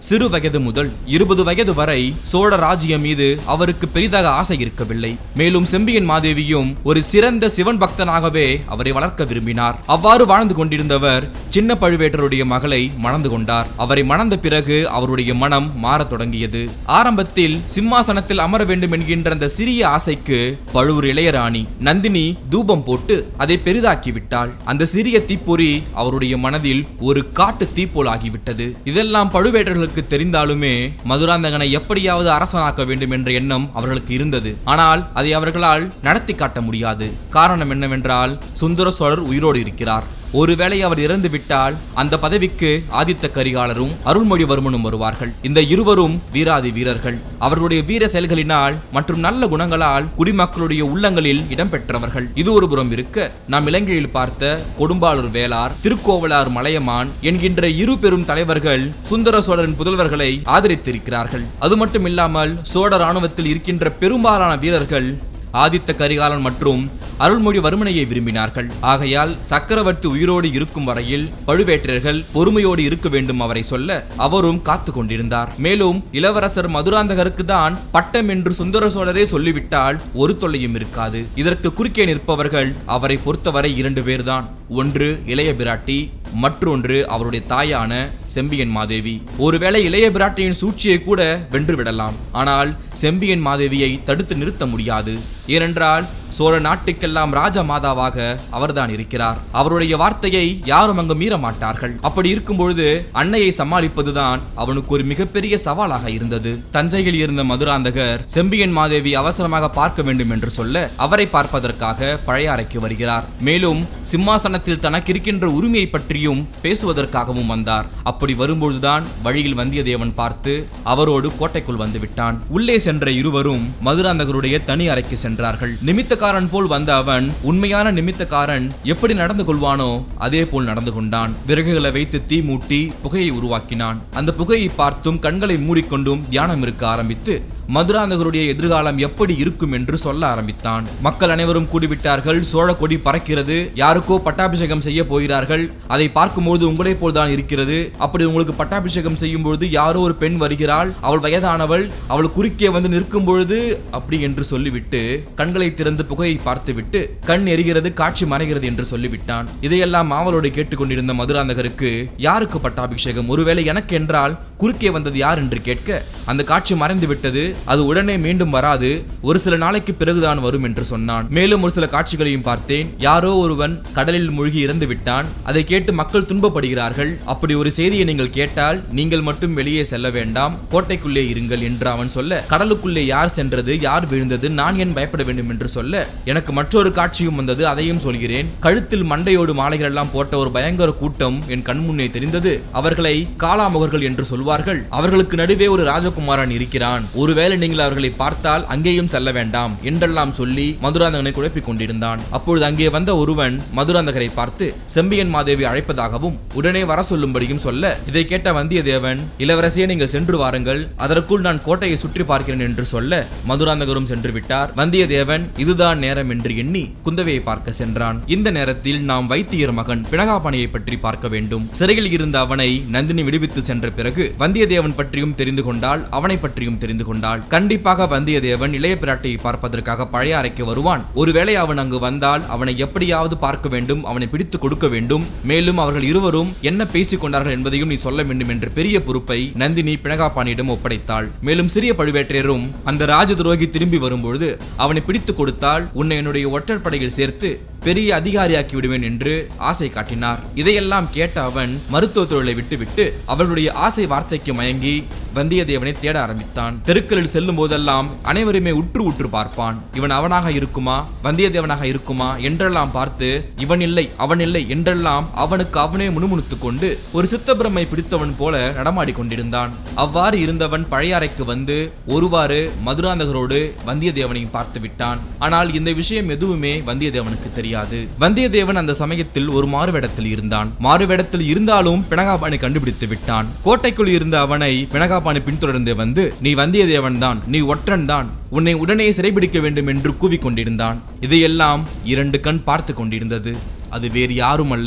சிறு வயது முதல் இருபது வயது வரை சோழ ராஜ்யம் மீது அவருக்கு பெரிதாக ஆசை இருக்கவில்லை மேலும் செம்பியன் மாதேவியும் ஒரு சிறந்த சிவன் பக்தனாகவே அவரை வளர்க்க விரும்பினார் அவ்வாறு வாழ்ந்து கொண்டிருந்தவர் சின்ன பழுவேட்டருடைய மகளை மணந்து கொண்டார் அவரை மணந்த பிறகு அவருடைய மனம் மாறத் தொடங்கியது ஆரம்பத்தில் சிம்மாசனத்தில் அமர வேண்டும் என்கின்ற அந்த சிறிய ஆசைக்கு பழுவூர் இளையராணி நந்தினி தூபம் போட்டு அதை பெரிதாக்கி விட்டாள் அந்த சிறிய தீப்பொறி அவருடைய மனதில் ஒரு காட்டு தீப்போல் ஆகிவிட்டது இதெல்லாம் பழுவேட்டர்களுக்கு தெரிந்தாலுமே மதுராந்தகனை எப்படியாவது அரசனாக்க வேண்டும் என்ற எண்ணம் அவர்களுக்கு இருந்தது ஆனால் அதை அவர்களால் நடத்தி காட்ட முடியாது காரணம் என்னவென்றால் சுந்தர சோழர் உயிரோடு இருக்கிறார் ஒருவேளை அவர் இறந்து விட்டால் அந்த பதவிக்கு ஆதித்த கரிகாலரும் அருள்மொழிவர்மனும் வருவார்கள் இந்த இருவரும் வீராதி வீரர்கள் அவர்களுடைய வீர செயல்களினால் மற்றும் நல்ல குணங்களால் குடிமக்களுடைய உள்ளங்களில் இடம்பெற்றவர்கள் இது ஒரு புறம் இருக்க நாம் இலங்கையில் பார்த்த கொடும்பாளூர் வேளார் திருக்கோவலார் மலையமான் என்கின்ற இரு பெரும் தலைவர்கள் சுந்தர சோழரின் புதல்வர்களை ஆதரித்திருக்கிறார்கள் அது மட்டும் இல்லாமல் சோழ ராணுவத்தில் இருக்கின்ற பெரும்பாலான வீரர்கள் ஆதித்த கரிகாலன் மற்றும் அருள்மொழிவர்மனையை விரும்பினார்கள் ஆகையால் சக்கரவர்த்தி உயிரோடு இருக்கும் வரையில் பழுவேட்டரர்கள் பொறுமையோடு இருக்க வேண்டும் அவரை சொல்ல அவரும் காத்து கொண்டிருந்தார் மேலும் இளவரசர் மதுராந்தகருக்கு தான் பட்டம் என்று சுந்தர சோழரே சொல்லிவிட்டால் ஒரு தொல்லையும் இருக்காது இதற்கு குறுக்கே நிற்பவர்கள் அவரை பொறுத்தவரை இரண்டு பேர்தான் ஒன்று இளைய பிராட்டி மற்றொன்று அவருடைய தாயான செம்பியன் மாதேவி ஒருவேளை இளைய பிராட்டியின் சூழ்ச்சியை கூட வென்று விடலாம் ஆனால் செம்பியன் மாதேவியை தடுத்து நிறுத்த முடியாது ஏனென்றால் சோழ நாட்டுக்கெல்லாம் ராஜ மாதாவாக அவர்தான் இருக்கிறார் அவருடைய வார்த்தையை யாரும் அங்கு மீற மாட்டார்கள் அப்படி இருக்கும் பொழுது அன்னையை சமாளிப்பதுதான் அவனுக்கு ஒரு மிகப்பெரிய சவாலாக இருந்தது தஞ்சையில் இருந்த மதுராந்தகர் செம்பியன் மாதேவி அவசரமாக பார்க்க வேண்டும் என்று சொல்ல அவரை பார்ப்பதற்காக பழையாறைக்கு வருகிறார் மேலும் சிம்மாசனத்தில் தனக்கு இருக்கின்ற உரிமையை பற்றியும் பேசுவதற்காகவும் வந்தார் அப்படி வரும்பொழுதுதான் வழியில் வந்தியத்தேவன் பார்த்து அவரோடு கோட்டைக்குள் வந்து விட்டான் உள்ளே சென்ற இருவரும் மதுராந்தகருடைய தனி அறைக்கு சென்றார்கள் நிமித்தக்காரன் போல் வந்த அவன் உண்மையான நிமித்தக்காரன் எப்படி நடந்து கொள்வானோ அதே போல் நடந்து கொண்டான் விறகுகளை வைத்து தீ மூட்டி புகையை உருவாக்கினான் அந்த புகையை பார்த்தும் கண்களை மூடிக்கொண்டும் தியானம் இருக்க ஆரம்பித்து மதுராந்தகருடைய எதிர்காலம் எப்படி இருக்கும் என்று சொல்ல ஆரம்பித்தான் மக்கள் அனைவரும் கூடிவிட்டார்கள் சோழ கொடி பறக்கிறது யாருக்கோ பட்டாபிஷேகம் செய்ய போகிறார்கள் அதை பார்க்கும்போது உங்களைப் போல்தான் இருக்கிறது அப்படி உங்களுக்கு பட்டாபிஷேகம் செய்யும் பொழுது யாரோ ஒரு பெண் வருகிறாள் அவள் வயதானவள் அவள் குறுக்கே வந்து நிற்கும் பொழுது அப்படி என்று சொல்லிவிட்டு கண்களை திறந்து புகையை பார்த்துவிட்டு கண் எரிகிறது காட்சி மறைகிறது என்று சொல்லிவிட்டான் இதையெல்லாம் ஆவலோடு கேட்டுக்கொண்டிருந்த மதுராந்தகருக்கு யாருக்கு பட்டாபிஷேகம் ஒருவேளை எனக்கு என்றால் குறுக்கே வந்தது யார் என்று கேட்க அந்த காட்சி மறைந்து விட்டது அது உடனே மீண்டும் வராது ஒரு சில நாளைக்கு பிறகுதான் வரும் என்று சொன்னான் மேலும் ஒரு சில காட்சிகளையும் பார்த்தேன் யாரோ ஒருவன் கடலில் மூழ்கி இறந்து விட்டான் அதை கேட்டு மக்கள் துன்பப்படுகிறார்கள் அப்படி ஒரு செய்தியை நீங்கள் கேட்டால் நீங்கள் மட்டும் வெளியே செல்ல வேண்டாம் கோட்டைக்குள்ளே இருங்கள் என்று அவன் சொல்ல கடலுக்குள்ளே யார் சென்றது யார் விழுந்தது நான் ஏன் பயப்பட வேண்டும் என்று சொல்ல எனக்கு மற்றொரு காட்சியும் வந்தது அதையும் சொல்கிறேன் கழுத்தில் மண்டையோடு மாலைகள் எல்லாம் போட்ட ஒரு பயங்கர கூட்டம் என் கண் முன்னே தெரிந்தது அவர்களை காலாமுகர்கள் என்று சொல்வார்கள் அவர்களுக்கு நடுவே ஒரு ராஜகுமாரன் இருக்கிறான் ஒருவேளை நீங்கள் அவர்களை பார்த்தால் அங்கேயும் செல்ல வேண்டாம் என்றெல்லாம் சொல்லி மதுராந்தகனை குழப்பிக் கொண்டிருந்தான் அப்பொழுது அங்கே வந்த ஒருவன் மதுராந்தகரை பார்த்து செம்பியன் மாதேவி அழைப்பதாகவும் உடனே வர சொல்லும்படியும் சொல்ல இதை கேட்ட வந்தியத்தேவன் இளவரசியே நீங்கள் சென்று வாருங்கள் அதற்குள் நான் கோட்டையை சுற்றி பார்க்கிறேன் என்று சொல்ல மதுராந்தகரும் சென்று விட்டார் வந்தியத்தேவன் இதுதான் நேரம் என்று எண்ணி குந்தவையை பார்க்க சென்றான் இந்த நேரத்தில் நாம் வைத்தியர் மகன் பிணகாபணியை பற்றி பார்க்க வேண்டும் சிறையில் இருந்த அவனை நந்தினி விடுவித்து சென்ற பிறகு வந்தியத்தேவன் பற்றியும் தெரிந்து கொண்டால் அவனை பற்றியும் தெரிந்து கொண்டாள் கண்டிப்பாக வந்தியத்தேவன் இளைய பிராட்டியை பார்ப்பதற்காக பழைய அறைக்கு வருவான் ஒருவேளை அவன் அங்கு வந்தால் அவனை எப்படியாவது பார்க்க வேண்டும் அவனை பிடித்து கொடுக்க வேண்டும் மேலும் அவர்கள் இருவரும் என்ன பேசிக் கொண்டார்கள் என்பதையும் நீ சொல்ல வேண்டும் என்ற பெரிய பொறுப்பை நந்தினி பிணகாபாணியிடம் ஒப்படைத்தாள் மேலும் சிறிய பழுவேற்றையரும் அந்த ராஜ துரோகி திரும்பி வரும்பொழுது அவனை பிடித்து கொடுத்தால் உன்னை என்னுடைய ஒற்றர் படையில் சேர்த்து பெரிய அதிகாரியாக்கி விடுவேன் என்று ஆசை காட்டினார் இதையெல்லாம் கேட்ட அவன் மருத்துவ தொழிலை விட்டுவிட்டு அவர்களுடைய ஆசை வார்த்தைக்கு மயங்கி வந்தியத்தேவனை தேட ஆரம்பித்தான் தெருக்களில் செல்லும் போதெல்லாம் அனைவருமே உற்று உற்று பார்ப்பான் இவன் அவனாக இருக்குமா வந்தியத்தேவனாக இருக்குமா என்றெல்லாம் பார்த்து இவன் இல்லை அவன் இல்லை என்றெல்லாம் அவனுக்கு அவனே முணுமுணுத்துக் கொண்டு ஒரு சித்தப்பிரமை பிடித்தவன் போல நடமாடிக் கொண்டிருந்தான் அவ்வாறு இருந்தவன் பழையாறைக்கு வந்து ஒருவாறு மதுராந்தகரோடு வந்தியத்தேவனையும் பார்த்து விட்டான் ஆனால் இந்த விஷயம் எதுவுமே வந்தியத்தேவனுக்கு தெரியாது வந்தியத்தேவன் அந்த சமயத்தில் ஒரு மாறுவேடத்தில் இருந்தான் மாறுவேடத்தில் இருந்தாலும் பிணகாபாணி கண்டுபிடித்து விட்டான் கோட்டைக்குள் இருந்த அவனை பிணகாபாணி பின்தொடர்ந்து வந்து நீ வந்தியத்தேவன் தான் நீ ஒற்றன் தான் உன்னை உடனே சிறைபிடிக்க வேண்டும் என்று கூவிக் கொண்டிருந்தான் இதையெல்லாம் இரண்டு கண் பார்த்து கொண்டிருந்தது அது வேறு யாரும் அல்ல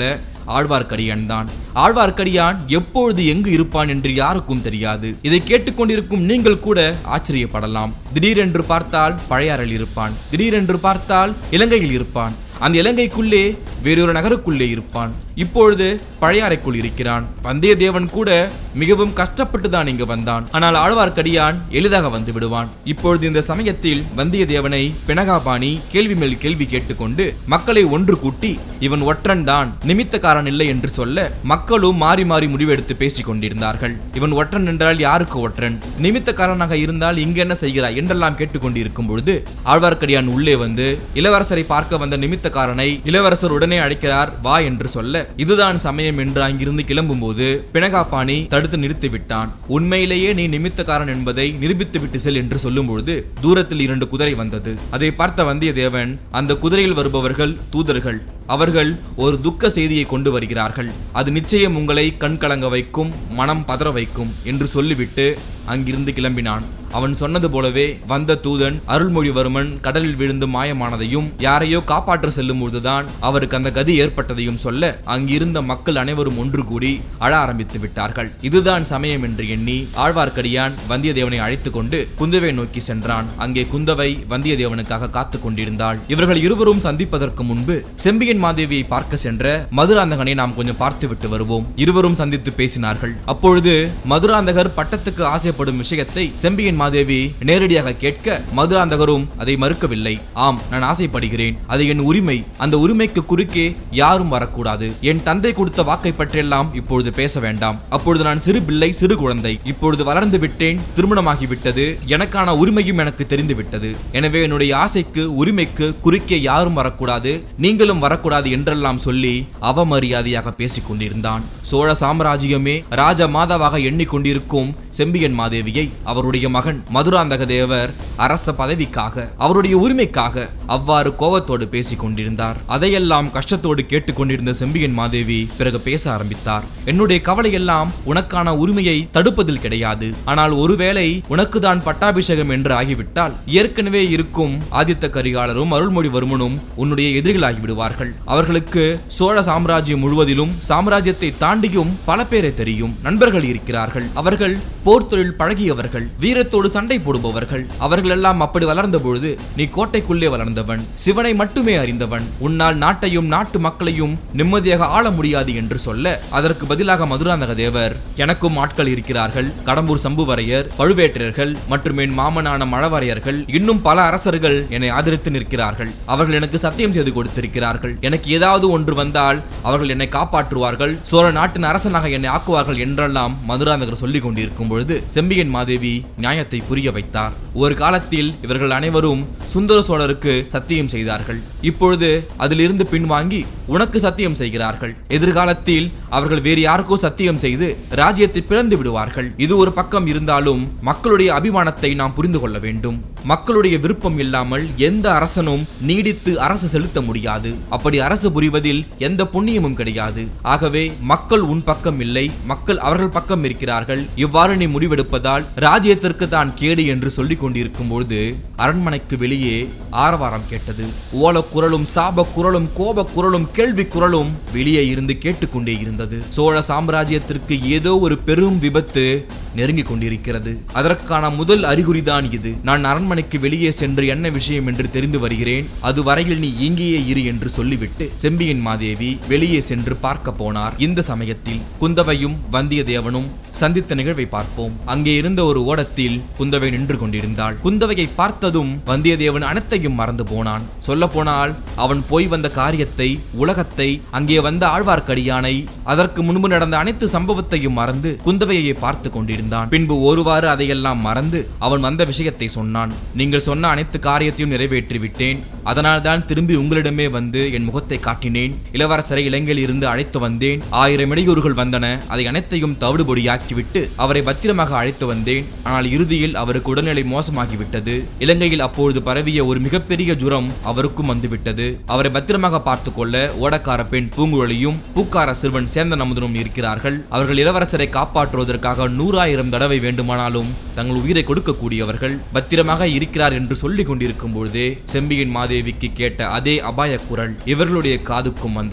ஆழ்வார்க்கடியான் தான் ஆழ்வார்க்கடியான் எப்பொழுது எங்கு இருப்பான் என்று யாருக்கும் தெரியாது இதை கேட்டுக்கொண்டிருக்கும் நீங்கள் கூட ஆச்சரியப்படலாம் திடீரென்று பார்த்தால் பழையாறில் இருப்பான் திடீரென்று பார்த்தால் இலங்கையில் இருப்பான் அந்த இலங்கைக்குள்ளே வேறொரு நகருக்குள்ளே இருப்பான் இப்பொழுது பழையாறைக்குள் இருக்கிறான் வந்தியத்தேவன் கூட மிகவும் கஷ்டப்பட்டு தான் இங்கு வந்தான் ஆனால் ஆழ்வார்க்கடியான் எளிதாக வந்து விடுவான் இப்பொழுது இந்த சமயத்தில் வந்தியத்தேவனை பினகாபாணி கேள்வி மேல் கேள்வி கேட்டுக்கொண்டு மக்களை ஒன்று கூட்டி இவன் ஒற்றன் தான் நிமித்தக்காரன் இல்லை என்று சொல்ல மக்களும் மாறி மாறி முடிவெடுத்து பேசிக் கொண்டிருந்தார்கள் இவன் ஒற்றன் என்றால் யாருக்கு ஒற்றன் நிமித்தக்காரனாக இருந்தால் இங்கு என்ன செய்கிறாய் என்றெல்லாம் கேட்டுக்கொண்டிருக்கும் பொழுது ஆழ்வார்க்கடியான் உள்ளே வந்து இளவரசரை பார்க்க வந்த நிமித்தக்காரனை இளவரசர் உடனே அழைக்கிறார் வா என்று சொல்ல இதுதான் சமயம் என்று அங்கிருந்து கிளம்பும்போது பிணகாபாணி தடுத்து நிறுத்தி விட்டான் உண்மையிலேயே நீ நிமித்தக்காரன் என்பதை நிரூபித்து விட்டு செல் என்று சொல்லும்பொழுது தூரத்தில் இரண்டு குதிரை வந்தது அதை பார்த்த வந்தியத்தேவன் அந்த குதிரையில் வருபவர்கள் தூதர்கள் அவர்கள் ஒரு துக்க செய்தியை கொண்டு வருகிறார்கள் அது நிச்சயம் உங்களை கண்கலங்க வைக்கும் மனம் பதற வைக்கும் என்று சொல்லிவிட்டு அங்கிருந்து கிளம்பினான் அவன் சொன்னது போலவே வந்த தூதன் அருள்மொழிவர்மன் கடலில் விழுந்து மாயமானதையும் யாரையோ காப்பாற்ற செல்லும் பொழுதுதான் அவருக்கு அந்த கதி ஏற்பட்டதையும் சொல்ல அங்கிருந்த மக்கள் அனைவரும் ஒன்று கூடி அழ ஆரம்பித்து விட்டார்கள் இதுதான் சமயம் என்று எண்ணி ஆழ்வார்க்கடியான் வந்தியத்தேவனை அழைத்து கொண்டு குந்தவை நோக்கி சென்றான் அங்கே குந்தவை வந்தியத்தேவனுக்காக காத்துக் கொண்டிருந்தாள் இவர்கள் இருவரும் சந்திப்பதற்கு முன்பு செம்பியன் மாதேவியை பார்க்க சென்ற மதுராந்தகனை நாம் கொஞ்சம் பார்த்துவிட்டு வருவோம் இருவரும் சந்தித்து பேசினார்கள் அப்பொழுது மதுராந்தகர் பட்டத்துக்கு ஆசைப்படும் விஷயத்தை செம்பியன் மாதேவி நேரடியாக கேட்க மதுராந்தகரும் அதை மறுக்கவில்லை ஆம் நான் ஆசைப்படுகிறேன் அது என் உரிமை அந்த உரிமைக்கு குறுக்கே யாரும் வரக்கூடாது என் தந்தை கொடுத்த வாக்கை பற்றியெல்லாம் இப்பொழுது பேச வேண்டாம் அப்பொழுது நான் சிறு பிள்ளை சிறு குழந்தை இப்பொழுது வளர்ந்து விட்டேன் திருமணமாகி விட்டது எனக்கான உரிமையும் எனக்கு தெரிந்து விட்டது எனவே என்னுடைய ஆசைக்கு உரிமைக்கு குறுக்கே யாரும் வரக்கூடாது நீங்களும் வரக்கூடாது என்றெல்லாம் சொல்லி அவமரியாதையாக பேசிக் கொண்டிருந்தான் சோழ சாம்ராஜ்யமே ராஜ மாதாவாக எண்ணிக்கொண்டிருக்கும் செம்பியன் மாதேவியை அவருடைய மகன் மதுராந்தக தேவர் அரச பதவிக்காக அவருடைய உரிமைக்காக அவ்வாறு கோபத்தோடு பேசிக் கொண்டிருந்தார் அதையெல்லாம் கஷ்டத்தோடு கேட்டுக்கொண்டிருந்த செம்பியன் மாதேவி பிறகு பேச ஆரம்பித்தார் என்னுடைய கவலை எல்லாம் உனக்கான உரிமையை தடுப்பதில் கிடையாது ஆனால் ஒருவேளை உனக்கு தான் பட்டாபிஷேகம் என்று ஆகிவிட்டால் ஏற்கனவே இருக்கும் ஆதித்த கரிகாலரும் அருள்மொழிவர்மனும் உன்னுடைய எதிரிகளாகி விடுவார்கள் அவர்களுக்கு சோழ சாம்ராஜ்யம் முழுவதிலும் சாம்ராஜ்யத்தை தாண்டியும் பல பேரை தெரியும் நண்பர்கள் இருக்கிறார்கள் அவர்கள் போர் தொழில் பழகியவர்கள் வீரத்தோடு சண்டை போடுபவர்கள் அவர்கள் எல்லாம் அப்படி வளர்ந்த பொழுது நீ கோட்டைக்குள்ளே வளர்ந்தவன் சிவனை மட்டுமே அறிந்தவன் உன்னால் நாட்டையும் நாட்டு மக்களையும் நிம்மதியாக ஆள முடியாது என்று சொல்ல அதற்கு பதிலாக மதுராந்தக தேவர் எனக்கும் ஆட்கள் இருக்கிறார்கள் கடம்பூர் சம்புவரையர் பழுவேட்டரர்கள் மற்றும் என் மாமனான மழவரையர்கள் இன்னும் பல அரசர்கள் என்னை ஆதரித்து நிற்கிறார்கள் அவர்கள் எனக்கு சத்தியம் செய்து கொடுத்திருக்கிறார்கள் எனக்கு ஏதாவது ஒன்று வந்தால் அவர்கள் என்னை காப்பாற்றுவார்கள் சோழ நாட்டின் அரசனாக என்னை ஆக்குவார்கள் என்றெல்லாம் மதுராந்தகர் சொல்லிக் கொண்டிருக்கும் பொழுது செம்பியன் மாதேவி நியாயத்தை புரிய வைத்தார் ஒரு காலத்தில் இவர்கள் அனைவரும் சுந்தர சோழருக்கு சத்தியம் செய்தார்கள் இப்பொழுது அதிலிருந்து பின்வாங்கி உனக்கு சத்தியம் செய்கிறார்கள் எதிர்காலத்தில் அவர்கள் வேறு யாருக்கோ சத்தியம் செய்து ராஜ்யத்தை பிளந்து விடுவார்கள் இது ஒரு பக்கம் இருந்தாலும் மக்களுடைய அபிமானத்தை நாம் புரிந்து கொள்ள வேண்டும் மக்களுடைய விருப்பம் இல்லாமல் எந்த அரசனும் நீடித்து அரசு செலுத்த முடியாது அப்படி அரசு புரிவதில் எந்த புண்ணியமும் கிடையாது ஆகவே மக்கள் உன் பக்கம் இல்லை மக்கள் அவர்கள் பக்கம் இருக்கிறார்கள் இவ்வாறு நீ முடிவெடுப்பதால் ராஜ்யத்திற்கு தான் கேடு என்று சொல்லிக் கொண்டிருக்கும் பொழுது அரண்மனைக்கு வெளியே ஆரவாரம் கேட்டது ஓல குரலும் சாப குரலும் கோப குரலும் கேள்வி குரலும் வெளியே இருந்து கேட்டுக்கொண்டே இருந்தது சோழ சாம்ராஜ்யத்திற்கு ஏதோ ஒரு பெரும் விபத்து நெருங்கிக் கொண்டிருக்கிறது அதற்கான முதல் அறிகுறிதான் இது நான் அரண்மனைக்கு வெளியே சென்று என்ன விஷயம் என்று தெரிந்து வருகிறேன் அது வரையில் நீ இங்கேயே இரு என்று சொல்லிவிட்டு செம்பியன் மாதேவி வெளியே சென்று பார்க்க போனார் இந்த சமயத்தில் குந்தவையும் வந்தியத்தேவனும் சந்தித்த நிகழ்வை பார்ப்போம் அங்கே இருந்த ஒரு ஓடத்தில் குந்தவை நின்று கொண்டிருந்தாள் குந்தவையை பார்த்ததும் வந்தியத்தேவன் அனைத்தையும் மறந்து போனான் சொல்ல போனால் அவன் போய் வந்த காரியத்தை உலகத்தை அங்கே வந்த ஆழ்வார்க்கடியானை அதற்கு முன்பு நடந்த அனைத்து சம்பவத்தையும் மறந்து குந்தவையை பார்த்து கொண்டிருந்தான் பின்பு ஒருவாறு அதையெல்லாம் மறந்து அவன் வந்த விஷயத்தை சொன்னான் நீங்கள் சொன்ன அனைத்து காரியத்தையும் நிறைவேற்றி விட்டேன் அதனால்தான் திரும்பி உங்களிடமே வந்து என் முகத்தை காட்டினேன் இளவரசரை இலங்கையில் இருந்து அழைத்து வந்தேன் ஆயிரம் இடையூறுகள் வந்தன அதை அனைத்தையும் தவிடுபொடியாக்கிவிட்டு அவரை பத்திரமாக அழைத்து வந்தேன் ஆனால் இறுதியில் அவருக்கு உடல்நிலை மோசமாகிவிட்டது இலங்கையில் அப்பொழுது பரவிய ஒரு மிகப்பெரிய ஜுரம் அவருக்கும் வந்துவிட்டது அவரை பத்திரமாக பார்த்து கொள்ள ஓடக்கார பெண் பூங்குழலியும் பூக்கார சிறுவன் சேந்தன் அமுதனும் இருக்கிறார்கள் அவர்கள் இளவரசரை காப்பாற்றுவதற்காக நூறாயிரம் தடவை வேண்டுமானாலும் தங்கள் உயிரை கொடுக்கக்கூடியவர்கள் பத்திரமாக இருக்கிறார் என்று சொல்லிக் கொண்டிருக்கும் பொழுதே செம்பியன் மாதேவிக்கு கேட்ட அதே அபாய குரல் இவர்களுடைய காதுக்கும் வந்தது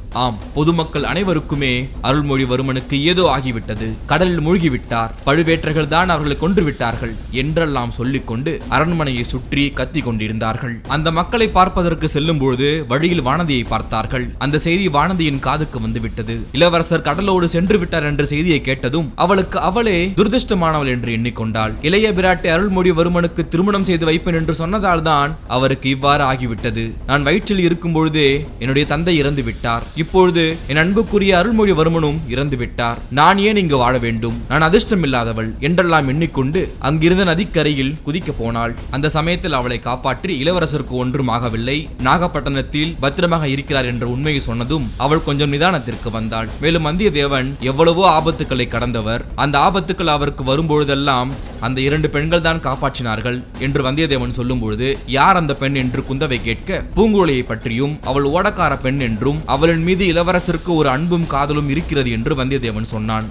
ஆம் பொதுமக்கள் அனைவருக்குமே அருள்மொழிவர்மனுக்கு ஏதோ ஆகிவிட்டது கடலில் மூழ்கிவிட்டார் பழுவேற்றர்கள் தான் அவர்களை கொன்று விட்டார்கள் என்றெல்லாம் சொல்லிக்கொண்டு அரண்மனையை சுற்றி கத்தி கொண்டிருந்தார்கள் அந்த மக்களை பார்ப்பதற்கு செல்லும் பொழுது வழியில் வானதியை பார்த்தார்கள் அந்த செய்தி வானதியின் காதுக்கு வந்துவிட்டது இளவரசர் கடலோடு சென்று விட்டார் என்ற செய்தியை கேட்டதும் அவளுக்கு அவளே துரதிருஷ்டமானவள் என்று எண்ணிக்கொண்டாள் இளைய பிராட்டி அருள்மொழிவர்மனுக்கு திருமணம் செய்து வைப்பேன் என்று சொன்னதால் தான் அவருக்கு இவ்வாறு ஆகிவிட்டது நான் வயிற்றில் இருக்கும் பொழுதே என்னுடைய தந்தை இறந்து விட்டார் இப்பொழுது என் அன்புக்குரிய அருள்மொழிவர்மனும் இறந்து விட்டார் நான் ஏன் இங்கு வாழ வேண்டும் நான் அதிர்ஷ்டம் இல்லாதவள் என்றெல்லாம் எண்ணிக்கொண்டு அங்கிருந்த நதிக்கரையில் குதிக்க போனாள் அந்த சமயத்தில் அவளை காப்பாற்றி இளவரசருக்கு ஒன்றும் ஆகவில்லை நாகப்பட்டினத்தில் பத்திரமாக இருக்கிறார் என்ற உண்மையை சொன்னதும் அவள் கொஞ்சம் நிதானத்திற்கு வந்தாள் மேலும் வந்தியத்தேவன் எவ்வளவோ ஆபத்துக்களை கடந்தவர் அந்த ஆபத்துக்கள் அவருக்கு வரும்பொழுதெல்லாம் அந்த இரண்டு பெண்கள் தான் காப்பாற்றினார்கள் என்று வந்தியத்தேவன் சொல்லும் பொழுது யார் அந்த பெண் என்று குந்தவை கேட்க பூங்குழலியை பற்றியும் அவள் ஓடக்கார பெண் என்றும் அவளின் மீது இளவரசருக்கு ஒரு அன்பும் காதலும் இருக்கிறது என்று வந்தியத்தேவன் சொன்னான்